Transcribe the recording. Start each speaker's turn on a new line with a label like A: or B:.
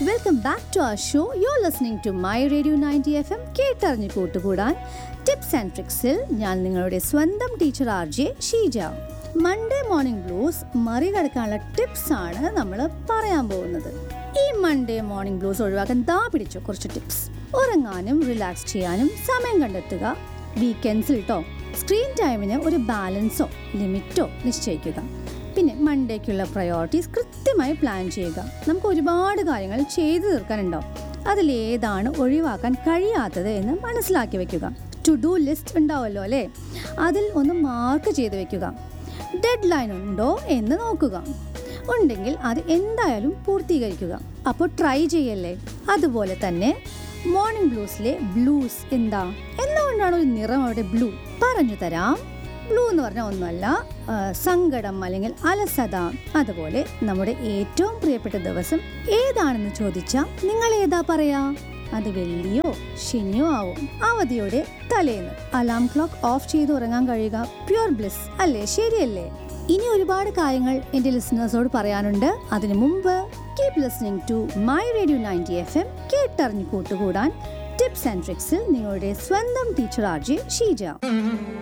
A: welcome back to our show you are listening to my radio ninety F M കേട്ടറിഞ്ഞ് കൂട്ടുകൂടാൻ tips and ട്രിക്സിൽ ഞാൻ നിങ്ങളുടെ സ്വന്തം teacher R J Sheeja Monday morning blues മറികടക്കാനുള്ള tips ആണ് നമ്മൾ പറയാൻ പോകുന്നത് ഈ മൺഡേ മോർണിംഗ് ബ്ലൂസ് ഒഴിവാക്കാൻ ദാ പിടിച്ചു കുറച്ച് ടിപ്സ് ഉറങ്ങാനും റിലാക്സ് ചെയ്യാനും സമയം കണ്ടെത്തുക വീക്കെൻഡ്സിൽ കേട്ടോ സ്ക്രീൻ ടൈമിന് ഒരു ബാലൻസോ ലിമിറ്റോ നിശ്ചയിക്കുക പിന്നെ മൺഡേക്കുള്ള പ്രയോറിറ്റീസ് കൃത്യമായി പ്ലാൻ ചെയ്യുക നമുക്ക് ഒരുപാട് കാര്യങ്ങൾ ചെയ്തു തീർക്കാനുണ്ടാവും അതിലേതാണ് ഒഴിവാക്കാൻ കഴിയാത്തത് എന്ന് മനസ്സിലാക്കി വെക്കുക ടു ഡു ലിസ്റ്റ് ഉണ്ടാവുമല്ലോ അല്ലേ അതിൽ ഒന്ന് മാർക്ക് ചെയ്ത് വെക്കുക ഡെഡ് ലൈൻ ഉണ്ടോ എന്ന് നോക്കുക ഉണ്ടെങ്കിൽ അത് എന്തായാലും പൂർത്തീകരിക്കുക അപ്പോൾ ട്രൈ ചെയ്യല്ലേ അതുപോലെ തന്നെ മോർണിംഗ് ബ്ലൂസിലെ ബ്ലൂസ് എന്താ എന്തുകൊണ്ടാണ് ഒരു നിറം അവിടെ ബ്ലൂ പറഞ്ഞു തരാം ബ്ലൂ എന്ന് പറഞ്ഞാൽ ഒന്നുമല്ല ആ, സങ്കടം അല്ലെങ്കിൽ അലസത അതുപോലെ നമ്മുടെ ഏറ്റവും പ്രിയപ്പെട്ട ദിവസം ഏതാണെന്ന് ചോദിച്ചാൽ നിങ്ങൾ ഏതാ പറയാ അത് വെള്ളിയോ ശനിയോ ആവും അവധിയുടെ തലേന്ന് അലാം ക്ലോക്ക് ഓഫ് ചെയ്ത് ഉറങ്ങാൻ കഴിയുക പ്യുവർ ബ്ലിസ് അല്ലേ ശരിയല്ലേ ഇനി ഒരുപാട് കാര്യങ്ങൾ എൻ്റെ ലിസണേഴ്സോട് പറയാനുണ്ട് അതിനു മുമ്പ് keep listening to my radio ninety F M കേട്ടറിഞ്ഞു കൂട്ടുകൂടാൻ ടിപ്സ് ആൻഡ് ട്രിക്സിൽ നിങ്ങളുടെ സ്വന്തം ടീച്ചർ ആർ ജെ ഷീജ